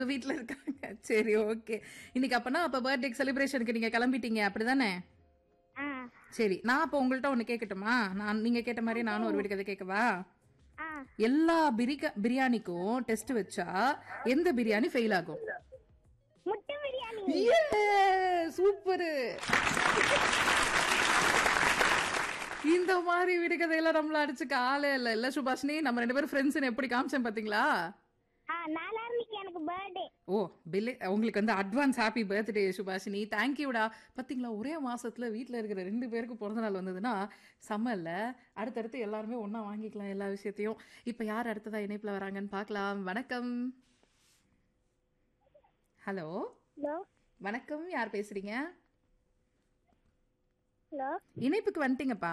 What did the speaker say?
வீட்ல இருக்காங்க சரி ஓகே இன்னைக்கு அப்பனா அப்ப பர்த்டே செலிப்ரேஷனுக்கு நீங்க கிளம்பிட்டீங்க அப்படிதானே ஆ சரி நான் அப்ப உங்கள்ட்ட ஒண்ணு கேட்கட்டுமா நான் நீங்க கேட்ட மாதிரி நானும் ஒரு வீடு கதை கேட்கவா ஆ எல்லா பிரிக்க பிரியாணிக்கும் டெஸ்ட் வச்சா எந்த பிரியாணி ஃபெயில் ஆகும் முட்டை பிரியாணி சூப்பர் இந்த மாதிரி விடுகதையெல்லாம் நம்மள அடிச்சுக்க ஆளே இல்ல இல்ல சுபாஷினி நம்ம ரெண்டு பேரும் ஃப்ரெண்ட்ஸ் எப்படி காமிச்சேன் பாத்தீங்களா ஆ நாலாயிரம் இன்னைக்கு எனக்கு பர்த்டே ஓ பில்லு உங்களுக்கு வந்து அட்வான்ஸ் ஹாப்பி பர்த்டே சுபாஷினி தேங்க்யூடா பாத்தீங்களா ஒரே மாசத்துல வீட்ல இருக்கிற ரெண்டு பேருக்கு பிறந்த நாள் வந்ததுன்னா செம்ம இல்ல அடுத்தடுத்து எல்லாருமே ஒண்ணா வாங்கிக்கலாம் எல்லா விஷயத்தையும் இப்ப யார் அடுத்ததா இணைப்புல வராங்கன்னு பார்க்கலாம் வணக்கம் ஹலோ ஹலோ வணக்கம் யார் பேசுறீங்க ஹலோ இணைப்புக்கு வந்துட்டீங்கப்பா